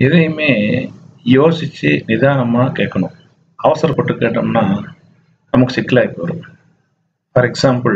எதையுமே யோசிச்சு நிதானமா கேட்கணும். அவசரப்பட்டு கேட்டோம்னா, நமக்கு சிக்கலாகி போயிரும். ஃபார் எக்ஸாம்பிள்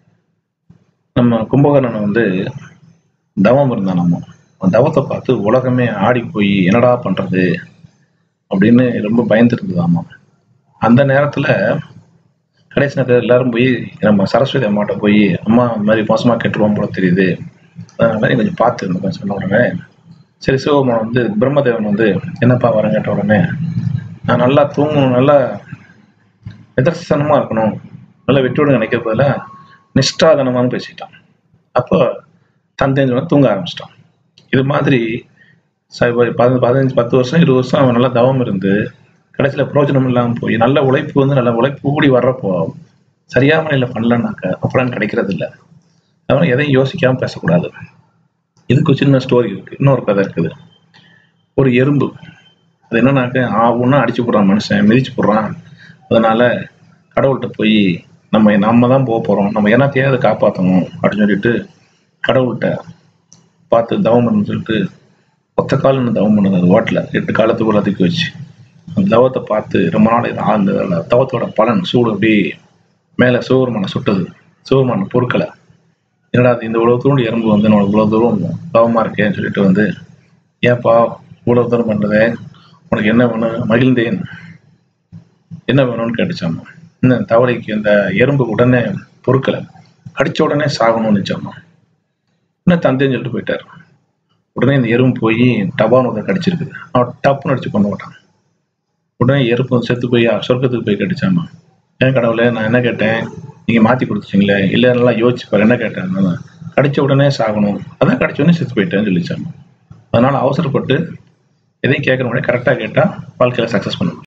நம்ம கும்பகர்ணன் வந்து தவம் இருந்தானாமா. அந்த தவத்த பார்த்து உலகமே ஆடி போய் என்னடா பண்றது? அப்படின்னு ரொம்ப பயந்துருந்ததாமா. அந்த நேரத்துல கடைசி நேரத்துல எல்லாரும் போய் நம்ம சரஸ்வதி அம்மாட்ட போய், அம்மா இந்த மாதிரி மோசமா கேட்டுருவோம் போல தெரியுது. அதனால நீ கொஞ்சம் பார்த்து இருந்துக்கோன்னு சொன்ன உடனே, சரி சிவபெருமான் வந்து பிரம்மதேவன் வந்து என்னப்பா வரம் கேட்ட உடனே, நான் நல்லா தூங்கணும், நல்லா நிதர்சனமா இருக்கணும், நல்லா வெற்றியோடு நினைக்கிற பதிலா நிஷ்டாதனமான்னு பேசிட்டான். அப்போ தந்தைன்னு சொன்னா தூங்க ஆரம்பிச்சிட்டான். இது மாதிரி ச பதி பதினஞ்சு பத்து வருஷம் இருபது வருஷம் அவன் நல்லா தவம் இருந்து கடைசியில பிரயோஜனம் இல்லாம போய் நல்ல உழைப்பு வந்து நல்ல உழைப்பு கூடி வர்றப்போ சரியான முறையில பண்ணலனாக்க அப்புறம் கிடைக்கிறது இல்ல. அதனால எதையும் யோசிக்காம பேசக்கூடாது. இதுக்கு ஒரு சின்ன ஸ்டோரி இருக்கு. இன்னொரு கதை இருக்குது. ஒரு எறும்பு அது என்னன்னாக்க ஆவுன்னா அடிச்சு போடுறான் மனுஷன், மிதிச்சு போடுறான். அதனால கடவுள்கிட்ட போய் நம்ம நம்ம தான் போக போறோம். நம்ம என்னத்தையாவது காப்பாத்தணும் அப்படின்னு சொல்லிட்டு கடவுள்கிட்ட பார்த்து தவம் பண்ணணும்னு சொல்லிட்டு ஒத்த கால் நின்னு தவம் பண்ணுது அது ஓட்டல. எட்டு காலத்துக்குள்ள தூக்கி வச்சு. அந்த தவத்தை பார்த்து ரொம்ப நாள் இது அந்த தவத்தோட பலன் சூடு அப்படியே மேல சிவபெருமானை சுட்டது. சிவபெருமானை பொறுக்கல. என்னடா இது இந்த இவ்வளவு தூரம் எறும்பு வந்து நம்ம இவ்வளவு தூரம் தவமா இருக்கேன்னு சொல்லிட்டு வந்து, ஏன்பா இவ்வளவு தூரம் பண்றதே? உனக்கு என்ன வேணும்? மகிழ்ந்தேன். என்ன வேணும்னு கேட்டுச்சாமா. இந்த தவளைக்கு இந்த எறும்பு உடனே பொறுக்கல. கடிச்ச உடனே சாகணும்னு நினைச்சாமா. என்ன தந்தைன்னு சொல்லிட்டு போயிட்டாரு. உடனே இந்த எறும்பு போய் டபான்னு ஒருத்தன் கடிச்சிருக்குது. அவன் டப்புன்னு அடிச்சு கொண்டு போட்டான். உடனே எறும்பு செத்து போய் சொர்க்கத்துக்கு போய் கேட்டுச்சாமா. ஏன் கடவுளே நான் என்ன கேட்டேன்? நீங்க மாத்தி கொடுத்துட்டீங்களே. இல்ல நல்லா யோசிச்சு பாரு என்ன கேட்டேன்? கடிச்ச உடனே சாகணும். அதான் கடிச்ச உடனே செத்து போயிட்டேன்னு சொல்லிச்சாமா. அதனால அவசரப்பட்டு எதையும் கேட்கற முன்னாடி கரெக்டா கேட்டா வாழ்க்கையில சக்சஸ் பண்ணலாம்.